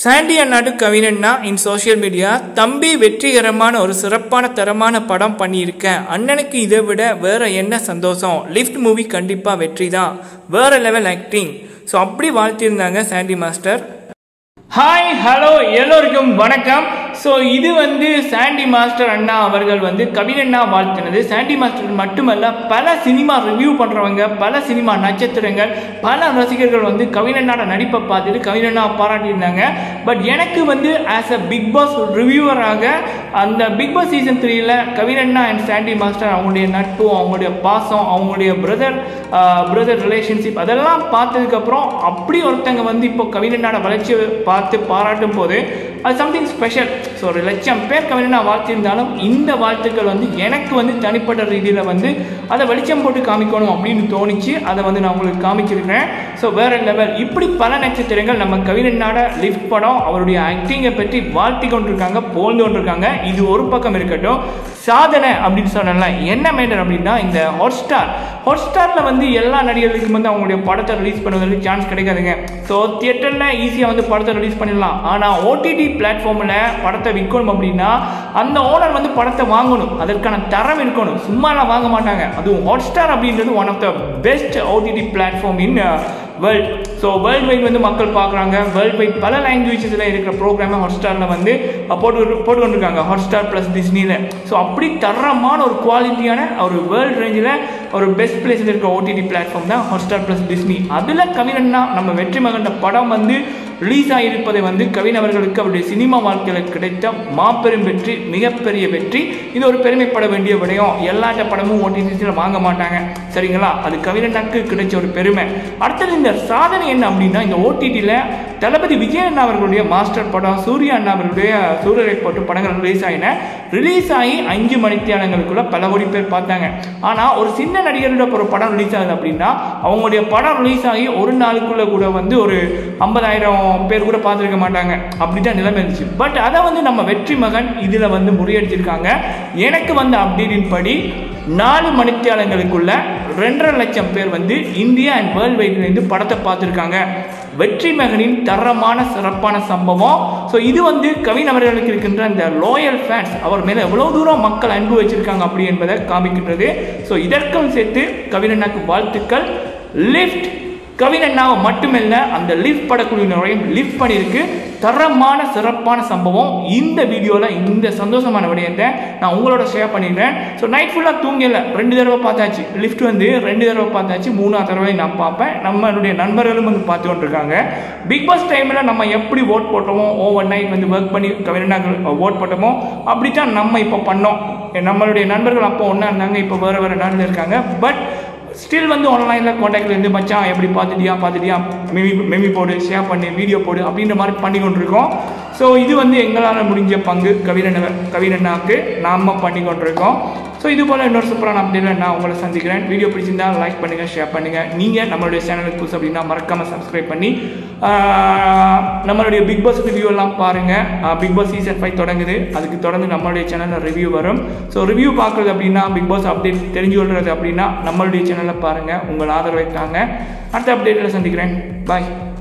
சாண்டி அண்ணாடு கவினண்ணா in social media தம்பி வெற்றிகரமான ஒரு சிறப்பான தரமான படம் பண்ணியிருக்கேன் அண்ணனுக்கு இதை விட வேற என்ன சந்தோஷம் லிஃப்ட் மூவி கண்டிப்பாக வெற்றி தான் வேற லெவல் ஆக்டிங் ஸோ அப்படி வாழ்த்தியிருந்தாங்க சாண்டி மாஸ்டர் ஹாய் ஹலோ எல்லோருக்கும் வணக்கம் ஸோ இது வந்து சாண்டி மாஸ்டர் அண்ணா அவர்கள் வந்து கவினண்ணா வாழ்த்தினது சாண்டி மாஸ்டர் மட்டுமல்ல பல சினிமா ரிவ்யூ பண்ணுறவங்க பல சினிமா நட்சத்திரங்கள் பல ரசிகர்கள் வந்து கவினண்ணாட நடிப்பை பார்த்துட்டு கவினண்ணா பாராட்டியிருந்தாங்க பட் எனக்கு வந்து ஆஸ் அ பிக் பாஸ் ரிவ்யூவராக அந்த பிக் பாஸ் சீசன் த்ரீல கவினண்ணா அண்ட் சாண்டி மாஸ்டர் அவங்களுடைய நட்பு அவங்களுடைய பாசம் அவங்களுடைய பிரதர் பிரதர் ரிலேஷன்ஷிப் அதெல்லாம் பார்த்ததுக்கப்புறம் அப்படி ஒருத்தங்க வந்து இப்போ கவினண்ணாட வளர்ச்சியை பார்த்து பாராட்டும் போது அது சம்திங் ஸ்பெஷல் ஸோ ஒரு லட்சம் பேர் கவினா வாழ்த்திருந்தாலும் இந்த வாழ்த்துக்கள் வந்து எனக்கு வந்து தனிப்பட்ட ரீதியில் வந்து அதை வெளிச்சம் போட்டு காமிக்கணும் அப்படின்னு தோணிச்சு அதை வந்து நான் உங்களுக்கு காமிச்சிருக்கிறேன் ஸோ வேற லெவல் இப்படி பல நட்சத்திரங்கள் நம்ம கவினண்ணாட லிஃப்ட் படம் அவருடைய ஆக்டிங்கை பற்றி வாழ்த்தி கொண்டிருக்காங்க போழ்ந்து கொண்டிருக்காங்க இது ஒரு பக்கம் இருக்கட்டும் சாதனை அப்படின்னு சொன்னல என்ன மேட்டர் அப்படின்னா இந்த ஹாட் ஸ்டார் ஹாட் ஸ்டாரில் வந்து எல்லா நடிகர்களுக்கும் வந்து அவங்களுடைய படத்தை ரிலீஸ் பண்ணுவதற்கு சான்ஸ் கிடைக்காதுங்க ஸோ தியேட்டரில் ஈஸியாக வந்து படத்தை ரிலீஸ் பண்ணிடலாம் ஆனால் ஓடிடி பிளாட்ஃபார்மில் படத்தை விற்கணும் அப்படின்னா அந்த ஓனர் வந்து படத்தை வாங்கணும் அதற்கான தரம் இருக்கணும் சும்மாலாம் வாங்க மாட்டாங்க அதுவும் ஹாட் ஸ்டார் அப்படின்றது one of the best OTT platform in world so world wide வந்து மக்கள் பார்க்குறாங்க வேர்ல்டு வைட் பல லாங்குவேஜஸில் இருக்கிற ப்ரோக்ராமை ஹாட் ஸ்டாரில் வந்து போட்டு போட்டு கொண்டிருக்காங்க ஹாட் ஸ்டார் ப்ளஸ் டிஸ்னியில் ஸோ அப்படி தரமான ஒரு குவாலிட்டியான ஒரு வேர்ல்டு ரேஞ்சில் ஒரு பெஸ்ட் பிளேஸில் இருக்கிற ஓடிடி பிளாட்ஃபார்ம் தான் ஹாட் ஸ்டார் ப்ளஸ் டிஸ்னி அதில் கவினன்னா நம்ம வெற்றி மகன் படம் வந்து ரிலீஸ் ஆகியிருப்பதை வந்து கவின் அவர்களுக்கு அவருடைய சினிமா வாழ்க்கையில் கிடைத்த மாபெரும் வெற்றி மிகப்பெரிய வெற்றி இது ஒரு பெருமைப்பட வேண்டிய விடயம் எல்லாட்ட படமும் ஓடிடிஸில் வாங்க மாட்டாங்க சரிங்களா அது கவினனுக்கு கிடைச்ச ஒரு பெருமை அடுத்தது இந்த சாதனை என்ன அப்படின்னா இந்த ஓடிடியில் தளபதி விஜய் அண்ணா அவர்களுடைய மாஸ்டர் படம் சூர்யா அண்ணா அவர்களுடைய சூரியரை போட்டு படங்கள் ரிலீஸ் ஆகின ரிலீஸ் ஆகி அஞ்சு மணித்தியாலங்களுக்குள்ள பல கோடி பேர் பார்த்தாங்க ஆனால் ஒரு சின்ன நடிகரோட ஒரு படம் ரிலீஸ் ஆகுது அப்படின்னா அவங்களுடைய படம் ரிலீஸ் ஆகி ஒரு நாளுக்குள்ள கூட வந்து ஒரு ஐம்பதாயிரம் பேர் கூட பார்த்துருக்க மாட்டாங்க அப்படிதான் நிலைமை இருந்துச்சு பட் அதை வந்து நம்ம வெற்றி மகன் இதில் வந்து முறியடிச்சிருக்காங்க எனக்கு வந்த அப்டேட்டின் படி நாலு மணித்தியாலங்களுக்குள்ள ரெண்டரை லட்சம் பேர் வந்து இந்தியா அண்ட் வேர்ல்டு வைட்லேருந்து படத்தை பார்த்துருக்காங்க வெற்றி மகனின் தரமான சிறப்பான சம்பவம் ஸோ இது வந்து கவின் அவர்களுக்கு இருக்கின்ற அந்த லோயல் ஃபேன்ஸ் அவர் மேலே எவ்வளோ தூரம் மக்கள் அன்பு வச்சிருக்காங்க அப்படி என்பதை காமிக்கின்றது ஸோ இதற்கும் சேர்த்து கவினண்ணாக்கு வாழ்த்துக்கள் லிஃப்ட் கவினண்ணாவை மட்டுமல்ல அந்த லிஃப்ட் படக்குழுவினரையும் லிஃப்ட் பண்ணியிருக்கு தரமான சிறப்பான சம்பவம் இந்த வீடியோவில் இந்த சந்தோஷமான விடயத்தை நான் உங்களோட ஷேர் பண்ணிடுறேன் ஸோ நைட் ஃபுல்லாக தூங்கல ரெண்டு தடவை பார்த்தாச்சு லிஃப்ட் வந்து ரெண்டு தடவை பார்த்தாச்சு மூணாவது தடவை நான் பார்ப்பேன் நம்மளுடைய நண்பர்களும் வந்து பார்த்து கொண்டிருக்காங்க பிக் பாஸ் டைமில் நம்ம எப்படி ஓட் போட்டோமோ ஓவர் நைட் வந்து ஒர்க் பண்ணி கவினாக்கள் ஓட் போட்டோமோ அப்படி தான் நம்ம இப்போ பண்ணோம் நம்மளுடைய நண்பர்கள் அப்போ ஒன்றா இருந்தாங்க இப்போ வேறு வேறு நாட்டில் இருக்காங்க பட் ஸ்டில் வந்து ஆன்லைனில் காண்டாக்டில் இருந்து மச்சான் எப்படி பார்த்துட்டியா பார்த்துட்டியா மெமி மெமி போடு ஷேர் பண்ணி வீடியோ போடு அப்படின்ற மாதிரி பண்ணி கொண்டிருக்கோம் ஸோ இது வந்து எங்களால் முடிஞ்ச பங்கு கவிரண்ண கவிரண்ணாக்கு நாம் பண்ணி கொண்டிருக்கோம் ஸோ இது போல் இன்னொரு சூப்பரான அப்டேட்டில் நான் உங்களை சந்திக்கிறேன் வீடியோ பிடிச்சிருந்தா லைக் பண்ணுங்கள் ஷேர் பண்ணுங்கள் நீங்கள் நம்மளுடைய சேனலுக்கு புதுசு அப்படின்னா மறக்காமல் சப்ஸ்கிரைப் பண்ணி நம்மளுடைய பிக் பாஸ் ரிவ்யூ எல்லாம் பாருங்கள் பிக் பாஸ் சீசன் ஃபைவ் தொடங்குது அதுக்கு தொடர்ந்து நம்மளுடைய சேனலில் ரிவ்யூ வரும் ஸோ ரிவ்யூ பார்க்குறது அப்படின்னா பிக் பாஸ் அப்டேட் தெரிஞ்சு கொள்வது அப்படின்னா நம்மளுடைய சேனலில் பாருங்கள் உங்கள் ஆதரவை தாங்க அடுத்த அப்டேட்டில் சந்திக்கிறேன் பாய்